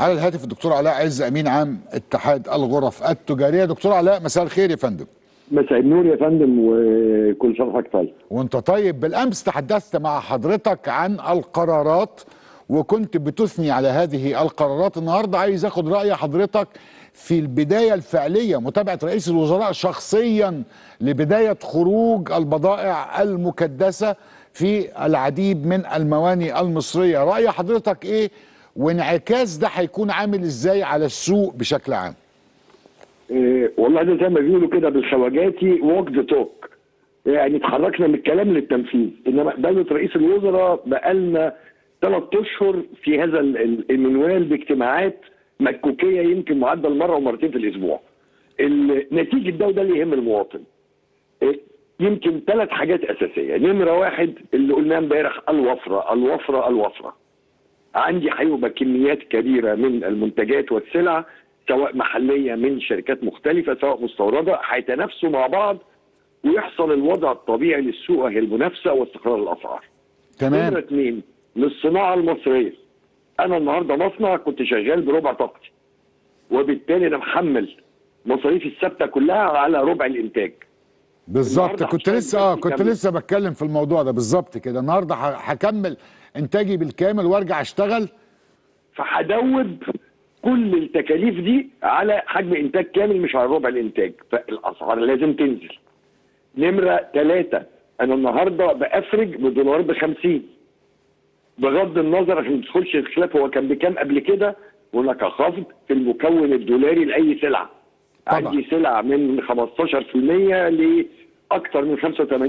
على الهاتف الدكتور علاء عز امين عام اتحاد الغرف التجاريه دكتور علاء مساء الخير يا فندم مساء النور يا فندم وكل سنه وحضرتك طيب وانت طيب بالامس تحدثت مع حضرتك عن القرارات وكنت بتثني على هذه القرارات النهارده عايز اخد راي حضرتك في البدايه الفعليه متابعه رئيس الوزراء شخصيا لبدايه خروج البضائع المكدسه في العديد من المواني المصريه راي حضرتك ايه وانعكاس ده هيكون عامل ازاي على السوق بشكل عام إيه والله ده زي ما بيقولوا كده بالخواجاتي ووك ذا توك يعني اتحركنا من الكلام للتنفيذ انما دوله رئيس الوزراء بقالنا ثلاث اشهر في هذا ال- المنوال باجتماعات مكوكيه يمكن معدل مره ومرتين في الاسبوع. ال- نتيجه ده وده اللي يهم المواطن. إيه، يمكن ثلاث حاجات اساسيه، نمره واحد اللي قلناه امبارح الوفره الوفره الوفره. عندي هيبقى كميات كبيره من المنتجات والسلع سواء محليه من شركات مختلفه سواء مستورده هيتنافسوا مع بعض ويحصل الوضع الطبيعي للسوق وهي المنافسه واستقرار الاسعار. نمره تمام اثنين للصناعه المصريه. انا النهارده مصنع كنت شغال بربع طاقتي. وبالتالي انا محمل مصاريفي الثابته كلها على ربع الانتاج. بالظبط النهاردة كنت عشان لسه اه بس كنت نكمل. لسه بتكلم في الموضوع ده بالظبط كده النهارده ه- هكمل انتاجي بالكامل وارجع اشتغل فهدوب كل التكاليف دي على حجم انتاج كامل مش على ربع الانتاج فالاسعار لازم تنزل نمره ثلاثه انا النهارده بافرج بدولار ب 50 بغض النظر عشان ما تدخلش الخلاف هو كان بكام قبل كده هناك خفض في المكون الدولاري لاي سلعه طبعا. عندي سلع من 15% لاكثر من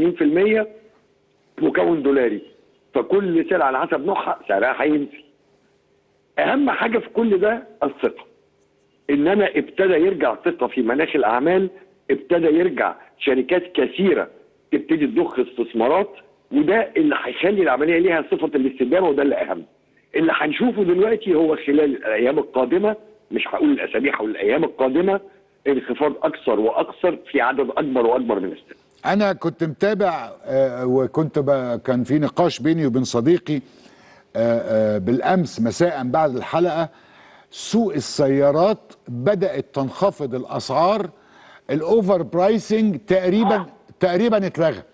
85% مكون دولاري فكل سلعه على حسب نوعها سعرها هينزل اهم حاجه في كل ده الثقه ان انا ابتدى يرجع ثقه في مناخ الاعمال ابتدى يرجع شركات كثيره تبتدي تضخ استثمارات وده اللي هيخلي العمليه ليها صفه الاستدامه وده اللي اهم اللي هنشوفه دلوقتي هو خلال الايام القادمه مش هقول الاسابيع او الايام القادمه انخفاض اكثر واكثر في عدد اكبر واكبر من السلع انا كنت متابع آه، وكنت ب... كان في نقاش بيني وبين صديقي آه، آه، بالامس مساء بعد الحلقه سوق السيارات بدات تنخفض الاسعار الاوفر برايسنج تقريبا تقريبا اتلغى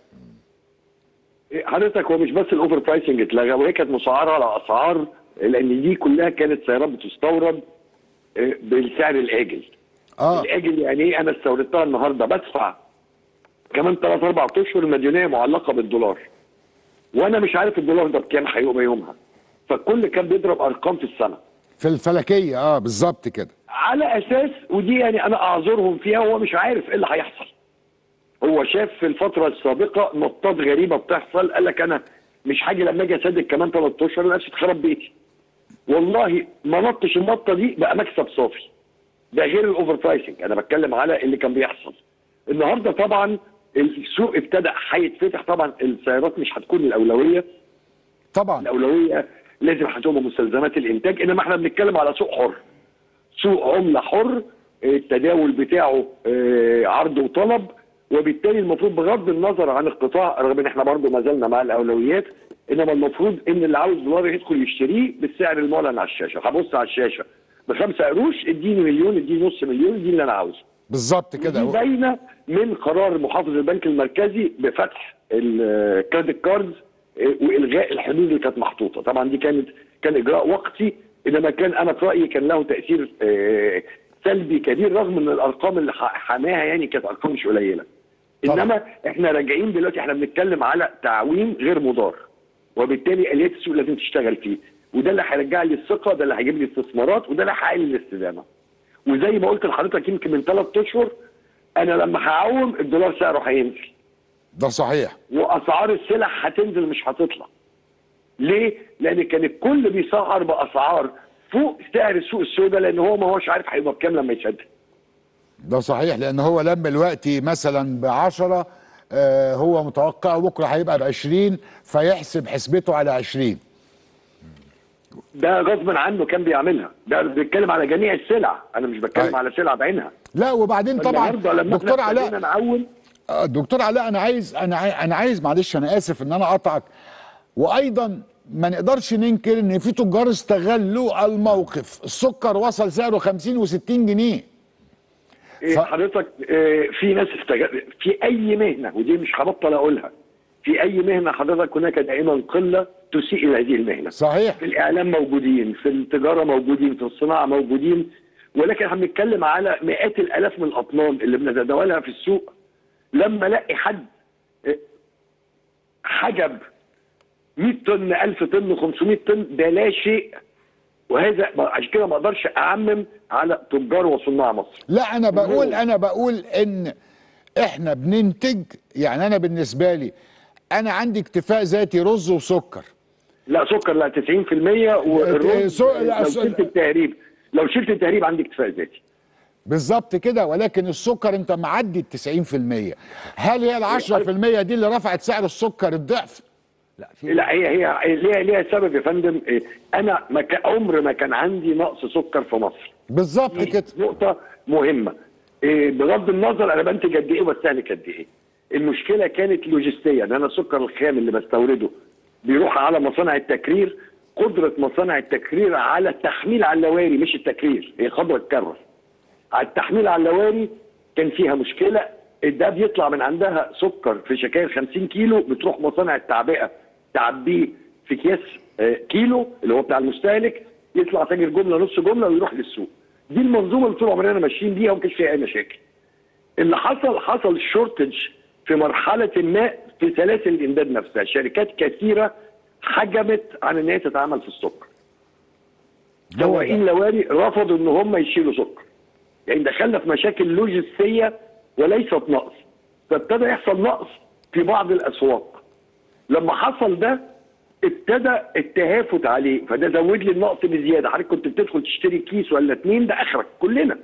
حضرتك هو مش بس الاوفر برايسنج اتلغى وهي كانت مسعره على اسعار لان دي كلها كانت سيارات بتستورد آه، بالسعر الاجل اه الاجل يعني ايه انا استوردتها النهارده بدفع كمان ثلاث اربع اشهر المديونيه معلقه بالدولار وانا مش عارف الدولار ده بكام هيبقى يومها فالكل كان بيضرب ارقام في السنه في الفلكيه اه بالظبط كده على اساس ودي يعني انا اعذرهم فيها وهو مش عارف ايه اللي هيحصل هو شاف في الفتره السابقه نطات غريبه بتحصل قال لك انا مش هاجي لما اجي اسدد كمان ثلاث اشهر نفسي اتخرب بيتي والله ما نطش النطه دي بقى مكسب صافي ده غير الاوفر برايسنج انا بتكلم على اللي كان بيحصل النهارده طبعا السوق ابتدى هيتفتح طبعا السيارات مش هتكون الاولويه طبعا الاولويه لازم هتبقى مستلزمات الانتاج انما احنا بنتكلم على سوق حر سوق عمله حر التداول بتاعه آه، عرض وطلب وبالتالي المفروض بغض النظر عن القطاع رغم ان احنا برضه ما زلنا مع الاولويات انما المفروض ان اللي عاوز دولار يدخل يشتريه بالسعر المعلن على الشاشه هبص على الشاشه بخمسة قروش اديني مليون اديني نص مليون اديني اللي انا عاوزه بالظبط دي كده باينه من قرار محافظ البنك المركزي بفتح الكريدت كاردز والغاء الحدود اللي كانت محطوطه طبعا دي كانت كان اجراء وقتي انما كان انا في رايي كان له تاثير آه، سلبي كبير رغم ان الارقام اللي ح- حماها يعني كانت ارقام مش قليله طبعا. انما احنا راجعين دلوقتي احنا بنتكلم على تعويم غير مضار وبالتالي اليات السوق لازم تشتغل فيه وده اللي هيرجع لي الثقه ده اللي هيجيب لي استثمارات وده اللي هيحقق لي الاستدامه وزي ما قلت لحضرتك يمكن من ثلاث اشهر انا لما هعوم الدولار سعره هينزل ده صحيح واسعار السلع هتنزل مش هتطلع ليه؟ لان كان الكل بيسعر باسعار فوق سعر السوق السوداء لان هو ما هوش عارف هيبقى بكام لما يسدد ده صحيح لان هو لما الوقت مثلا ب 10 آه هو متوقع بكره هيبقى ب 20 فيحسب حسبته على 20 ده غصبا عنه كان بيعملها ده بيتكلم على جميع السلع انا مش بتكلم أيوة. على سلع بعينها لا وبعدين طبعا النهارده لما دكتور احنا ابتدينا علاء نعول آه، دكتور علاء انا عايز انا عاي- انا عايز معلش انا اسف ان انا اقطعك وايضا ما نقدرش ننكر ان في تجار استغلوا الموقف السكر وصل سعره 50 و60 جنيه إيه ف- حضرتك إيه في ناس استجاب في اي مهنه ودي مش هبطل اقولها في اي مهنه حضرتك هناك دائما قله تسيء الى هذه المهنه صحيح في الاعلام موجودين في التجاره موجودين في الصناعه موجودين ولكن احنا بنتكلم على مئات الالاف من الاطنان اللي بنتداولها في السوق لما الاقي حد إيه، حجب 100 طن 1000 طن 500 طن ده لا شيء وهذا عشان كده ما اقدرش اعمم على تجار وصناع مصر لا انا بقول انا بقول ان احنا بننتج يعني انا بالنسبه لي انا عندي اكتفاء ذاتي رز وسكر لا سكر لا 90% والرز سو- لا، لو سو- شلت التهريب لو شلت التهريب عندي اكتفاء ذاتي بالظبط كده ولكن السكر انت معدي ال 90% هل هي ال 10% دي اللي رفعت سعر السكر الضعف؟ لا في لا هي هي ليها ليها سبب يا فندم إيه، انا ما كان- عمر ما كان عندي نقص سكر في مصر بالظبط دي كده نقطة مهمة إيه، بغض النظر انا بنتج قد ايه وبستهلك قد ايه المشكلة كانت لوجستية ان انا السكر الخام اللي بستورده بيروح على مصانع التكرير قدرة مصانع التكرير على التحميل على اللواري مش التكرير هي خضرة تكرر على التحميل على اللواري كان فيها مشكلة ده بيطلع من عندها سكر في شكاير 50 كيلو بتروح مصانع التعبئة تعبيه في اكياس آه، كيلو اللي هو بتاع المستهلك يطلع تاجر جمله نص جمله ويروح للسوق دي المنظومه اللي طول عمرنا ماشيين بيها وما كانش فيها اي مشاكل اللي حصل حصل شورتج في مرحله ما في سلاسل الامداد نفسها شركات كثيره حجمت عن ان هي تتعامل في السكر هو سواقين ده. لواري رفضوا ان هم يشيلوا سكر يعني دخلنا في مشاكل لوجستيه وليست نقص فابتدى يحصل نقص في بعض الاسواق لما حصل ده ابتدى التهافت عليه فده زود لي النقص بزياده حضرتك كنت بتدخل تشتري كيس ولا اتنين ده اخرك كلنا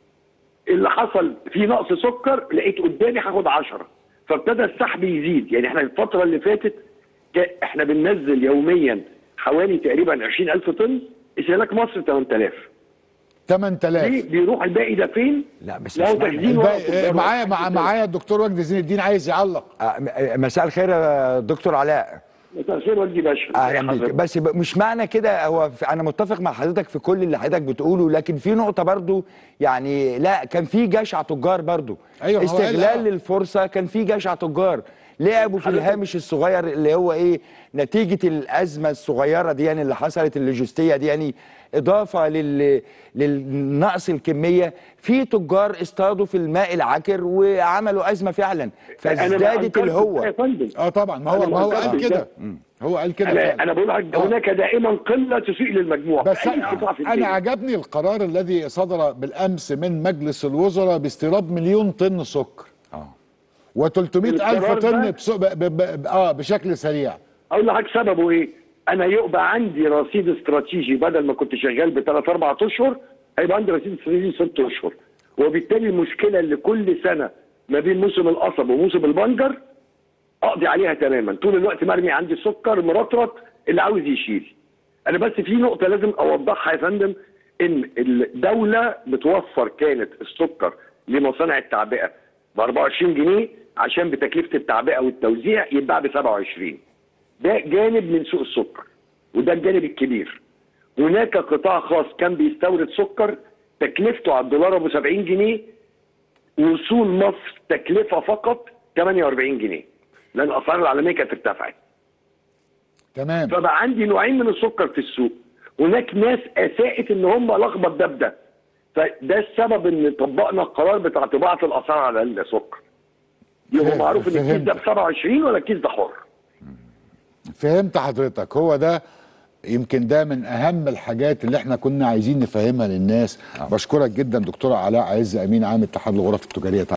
اللي حصل في نقص سكر لقيت قدامي هاخد 10 فابتدى السحب يزيد يعني احنا الفتره اللي فاتت كا- احنا بننزل يوميا حوالي تقريبا 20000 طن استهلاك مصر 8000 ليه 8000 بيروح الباقي ده فين؟ لا، بس لو مش معنى- تخزين ورق الباقي- تجار معايا وحاجات مع كده. معايا الدكتور وجدي زين الدين عايز يعلق آه، م- آه، مساء الخير يا دكتور علاء مساء الخير والدي باشا اهلا بيك حضرتك. بس ب- مش معنى كده هو في- انا متفق مع حضرتك في كل اللي حضرتك بتقوله لكن في نقطه برضو يعني لا كان في جشع تجار برضو أيوة، هو قال استغلال آه. للفرصه كان في جشع تجار لعبوا في حضرتك- الهامش الصغير اللي هو ايه نتيجه الازمه الصغيره دي يعني اللي حصلت اللوجستيه دي يعني اضافه لل للنقص الكميه في تجار اصطادوا في الماء العكر وعملوا ازمه فعلا أنا ما فازدادت أنكرتش الهوة ده يا فندم اه طبعا ما هو أنا ما هو ما قال أنكرتش كده ده. هو قال كده انا فعلا انا بقول لك آه. هناك دائما قله تسيء للمجموع بس في أي قطاع في انا الدنيا. عجبني القرار الذي صدر بالامس من مجلس الوزراء باستيراد مليون طن سكر اه و300 الف القرار طن ده- بس- ب... ب... ب... اه بشكل سريع اقول لحضرتك سببه ايه؟ انا يبقى عندي رصيد استراتيجي بدل ما كنت شغال بثلاث اربع اشهر هيبقى عندي رصيد استراتيجي ست اشهر وبالتالي المشكله اللي كل سنه ما بين موسم القصب وموسم البنجر اقضي عليها تماما طول الوقت مرمي عندي سكر مرطرط اللي عاوز يشيل انا بس في نقطه لازم اوضحها يا فندم ان الدوله بتوفر كانت السكر لمصانع التعبئه ب 24 جنيه عشان بتكلفه التعبئه والتوزيع يتباع ب 27 ده جانب من سوق السكر وده الجانب الكبير هناك قطاع خاص كان بيستورد سكر تكلفته على الدولار ابو 70 جنيه وصول مصر تكلفه فقط 48 جنيه لان الاسعار العالميه كانت ارتفعت تمام فبقى عندي نوعين من السكر في السوق هناك ناس اساءت ان هم لخبط ده بده فده السبب ان طبقنا القرار بتاع طباعه الاسعار على السكر يبقى فهم- معروف ان الكيس ده ب فهمت. 27 ولا الكيس ده حر فهمت حضرتك هو ده يمكن ده من اهم الحاجات اللي احنا كنا عايزين نفهمها للناس بشكرك جدا دكتوره علاء عز امين عام اتحاد الغرف التجاريه